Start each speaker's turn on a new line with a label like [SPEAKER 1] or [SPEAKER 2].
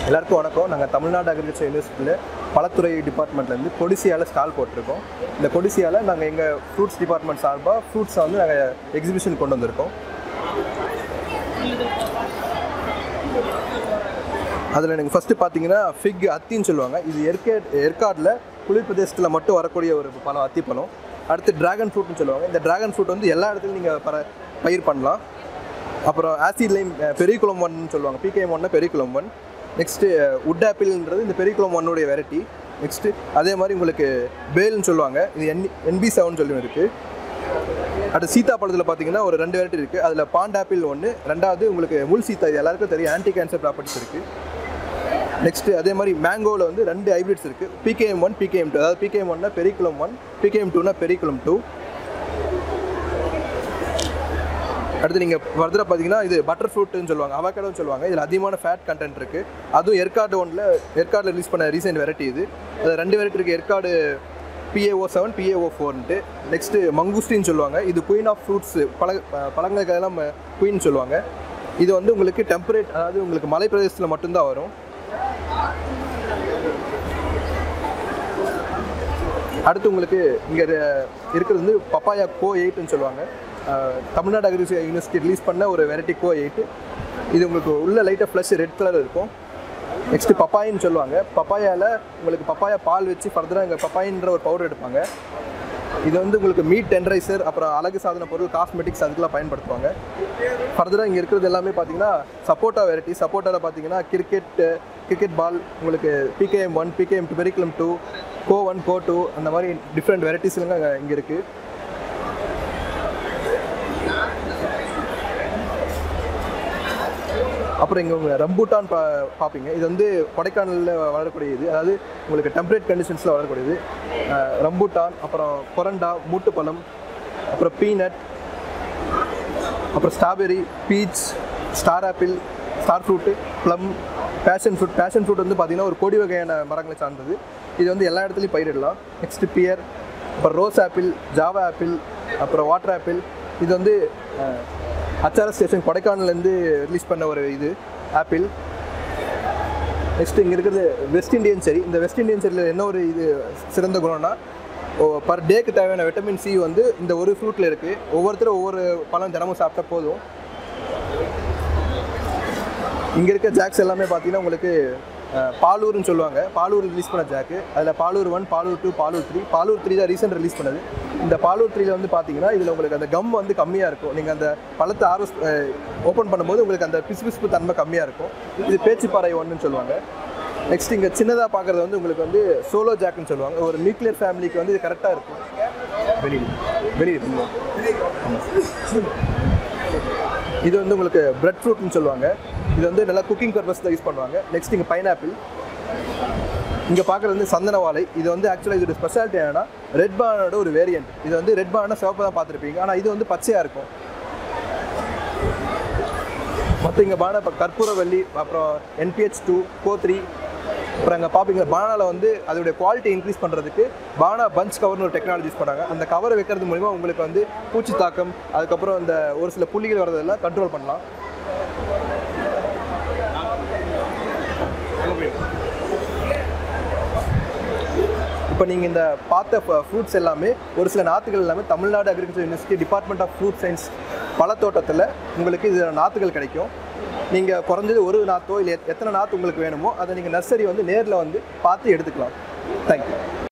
[SPEAKER 1] எல்லாருக்கும் வணக்கம் நாங்கள் தமிழ்நாடு அக்ரிகல்ச்சர் யூனிவர்சிட்டியில் பழத்துறை டிபார்ட்மெண்ட்லேருந்து கொடிசியாவில் ஸ்டால் போட்டிருக்கோம் இந்த கொடிசியாவில் நாங்கள் எங்கள் ஃப்ரூட்ஸ் டிபார்ட்மெண்ட் சார்பாக ஃப்ரூட்ஸை வந்து நாங்கள் எக்ஸிபிஷன் கொண்டு வந்திருக்கோம் அதில் எனக்கு ஃபஸ்ட்டு பார்த்தீங்கன்னா ஃபிக் அத்தின்னு சொல்லுவாங்க இது எற்கே ஏற்காடில் குளிர் பிரதேசத்தில் மட்டும் வரக்கூடிய ஒரு பழம் அத்தி பழம் அடுத்து டிராகன் ஃப்ரூட்னு சொல்லுவாங்க இந்த டிராகன் ஃப்ரூட் வந்து எல்லா இடத்துலையும் நீங்கள் பர பயிர் பண்ணலாம் அப்புறம் ஆசிட் லைம் பெரியகுளம் ஒன்னு சொல்லுவாங்க பிகேஎம் ஒன்னா பெரியகுளம் ஒன் நெக்ஸ்ட்டு உட் ஆப்பிள்ன்றது இந்த பெரியகுளம் ஒன்னுடைய வெரைட்டி நெக்ஸ்ட்டு அதே மாதிரி உங்களுக்கு பேல்னு சொல்லுவாங்க இது என் என்பி செவன் சொல்லி இருக்குது அடுத்து சீதா பழத்தில் பார்த்தீங்கன்னா ஒரு ரெண்டு வெரைட்டி இருக்குது அதில் பாண்ட் ஆப்பிள் ஒன்று ரெண்டாவது உங்களுக்கு முள் சீதா இது எல்லாருக்கும் தெரியும் ஆன்டி கேன்சர் ப்ராப்பர்ட்டிஸ் இருக்குது நெக்ஸ்ட்டு அதே மாதிரி மேங்கோவில் வந்து ரெண்டு ஹைப்ரிட்ஸ் இருக்குது பிகேஎம் ஒன் பிகேஎம் டூ அதாவது பிகேஎம் ஒன்னா பெரிக்குளம் ஒன் பிகேஎம் டூனா பெரிக்குளம் டூ அடுத்து நீங்கள் ஃபர்தராக பார்த்தீங்கன்னா இது பட்டர் ஃப்ரூட்டுன்னு சொல்லுவாங்க அவகேடோன்னு சொல்லுவாங்க இதில் அதிகமான ஃபேட் கண்டென்ட் இருக்குது அதுவும் ஏற்காடு ஒன்றில் ஏற்காடில் ரிலீஸ் பண்ண ரீசெண்ட் வெரைட்டி இது அது ரெண்டு வெரைட்டி இருக்குது ஏற்காடு பிஏஓ செவன் பிஏஓ ஃபோர்ன்ட்டு நெக்ஸ்ட்டு மங்குஸ்டின்னு சொல்லுவாங்க இது குயின் ஆஃப் ஃப்ரூட்ஸ் பழ பழங்களுக்கெல்லாம் குயின் சொல்லுவாங்க இது வந்து உங்களுக்கு டெம்பரேட் அதாவது உங்களுக்கு மலை பிரதேசத்தில் மட்டும்தான் வரும் அடுத்து உங்களுக்கு இங்கே இருக்கிறது வந்து பப்பாயா கோ எயிட்னு சொல்லுவாங்க அஹ், தமிழ்நாடு அக்ரிகல்ச்சர் யூனிவர்சிட்டி ரிலீஸ் பண்ண ஒரு வெரைட்டி கோ எயிட் இது உங்களுக்கு உள்ள லைட்டாக ஃப்ளஷ் ரெட் கலர் இருக்கும் நெக்ஸ்ட் பப்பாயின்னு சொல்லுவாங்க பப்பாயாவில் உங்களுக்கு பப்பாயா பால் வச்சு ஃபர்தராக இங்கே பப்பாயின்ற ஒரு பவுடர் எடுப்பாங்க இது வந்து உங்களுக்கு மீட் டெண்டரைசர் அப்புறம் அழகு சாதன பொருள் காஸ்மெட்டிக்ஸ் அதுக்கெல்லாம் பயன்படுத்துவாங்க ஃபர்தராக இங்கே இருக்கிறது எல்லாமே பார்த்தீங்கன்னா சப்போட்டா வெரைட்டி சப்போட்டாவில் பார்த்தீங்கன்னா கிரிக்கெட் கிரிக்கெட் பால் உங்களுக்கு PKM one PKM two Periyakulam two CO one CO two அந்த மாதிரி டிஃப்ரெண்ட் வெரைட்டிஸ்லாம் இங்கே இருக்குது அப்புறம் இங்கே உங்கள் ரம்பூட்டான் பா பார்ப்பீங்க இது வந்து கொடைக்கானலில் வளரக்கூடிய இது அதாவது உங்களுக்கு டெம்பரேட் கண்டிஷன்ஸில் வளரக்கூடியது அஹ், ரம்பூட்டான் அப்புறம் கொரண்டா மூட்டுப்பழம் அப்புறம் பீனட் அப்புறம் strawberry peach star apple star fruit plum passion fruit passion fruit வந்து பார்த்திங்கன்னா ஒரு கொடி வகையான மரங்களை சார்ந்தது இது வந்து எல்லா இடத்துலையும் பயிரிடலாம் நெக்ஸ்ட் பியர் அப்புறம் ரோஸ் ஆப்பிள் ஜாவா ஆப்பிள் அப்புறம் வாட்டர் ஆப்பிள் இது வந்து ஹச்ஆர்எஸ் ஸ்டேஷன் கொடைக்கானல்லேருந்து ரிலீஸ் பண்ண ஒரு இது ஆப்பிள் நெக்ஸ்ட் இங்கே இருக்கிறது வெஸ்ட் இண்டியன் செரி இந்த வெஸ்ட் இண்டியன் செரியில் என்ன ஒரு இது சிறந்த குணம்னா பர் டேக்கு தேவையான விட்டமின் சி வந்து இந்த ஒரு ஃப்ரூட்டில் இருக்குது ஒவ்வொருத்தரும் ஒவ்வொரு பழம் தினமும் சாப்பிட்டா போதும் இங்கே இருக்க ஜாக்ஸ் எல்லாமே பார்த்தீங்கன்னா உங்களுக்கு அஹ், பாலூர்னு சொல்லுவாங்க பாலூர் ரிலீஸ் பண்ண ஜாக்கு அதில் Palur one Palur two Palur three Palur three தான் ரீசெண்ட் ரிலீஸ் பண்ணது இந்த பாலூர் த்ரீல வந்து பார்த்தீங்கன்னா இதில் உங்களுக்கு அந்த கம் வந்து கம்மியாக இருக்கும் நீங்கள் அந்த பழத்தை ஆர்வஸ் ஓப்பன் பண்ணும்போது உங்களுக்கு அந்த பிசுபிசுப்பு தன்மை கம்மியாக இருக்கும் இது பேச்சுப்பாறை ஒன்றுன்னு சொல்லுவாங்க நெக்ஸ்ட் இங்கே சின்னதாக பார்க்குறது வந்து உங்களுக்கு வந்து சோலோ ஜாக்குன்னு சொல்லுவாங்க ஒரு நியூக்ளியர் ஃபேமிலிக்கு வந்து இது கரெக்டாக இருக்கும் வெளியில் வெளியில் இது வந்து உங்களுக்கு பிரெட் ஃப்ரூட்னு சொல்லுவாங்க இது வந்து நல்லா குக்கிங் பர்பஸ் தான் யூஸ் பண்ணுவாங்க நெக்ஸ்ட் இங்கே பைனாப்பிள் இங்கே பார்க்குறது வந்து சந்தன வாழை இது வந்து ஆக்சுவலாக இதோட ஸ்பெஷாலிட்டி என்னன்னா ரெட் பானோட ஒரு வேரியன்ட் இது வந்து ரெட் பானா சிவப்பு தான் பார்த்துருப்பீங்க ஆனால் இது வந்து பச்சையாக இருக்கும் மொத்தம் இங்கே பானா இப்போ கற்பூரவல்லி அப்புறம் என்பிஹெச் டூ கோ த்ரீ அப்புறம் அங்கே பார்ப்பீங்க பானாவில் வந்து அதோடைய குவாலிட்டி இன்க்ரீஸ் பண்ணுறதுக்கு பானா பஞ்ச் கவர்னு ஒரு டெக்னாலஜி யூஸ் பண்ணாங்க அந்த கவரை வைக்கிறது மூலிமா உங்களுக்கு வந்து பூச்சி தாக்கம் அதுக்கப்புறம் அந்த ஒரு சில புள்ளிகள் வரதெல்லாம் கண்ட்ரோல் பண்ணலாம் இப்போ நீங்கள் இந்த பார்த்த ஃப்ரூட்ஸ் எல்லாமே ஒரு சில நாற்றுகள் எல்லாமே Tamil Nadu agriculture university department of fruit science பழத்தோட்டத்தில் உங்களுக்கு இது நாற்றுகள் கிடைக்கும் நீங்கள் குறைஞ்சது ஒரு நாற்றோ இல்லை எத்தனை நாற்று உங்களுக்கு வேணுமோ அதை நீங்கள் நர்சரி வந்து நேரில் வந்து பார்த்து எடுத்துக்கலாம் தேங்க்யூ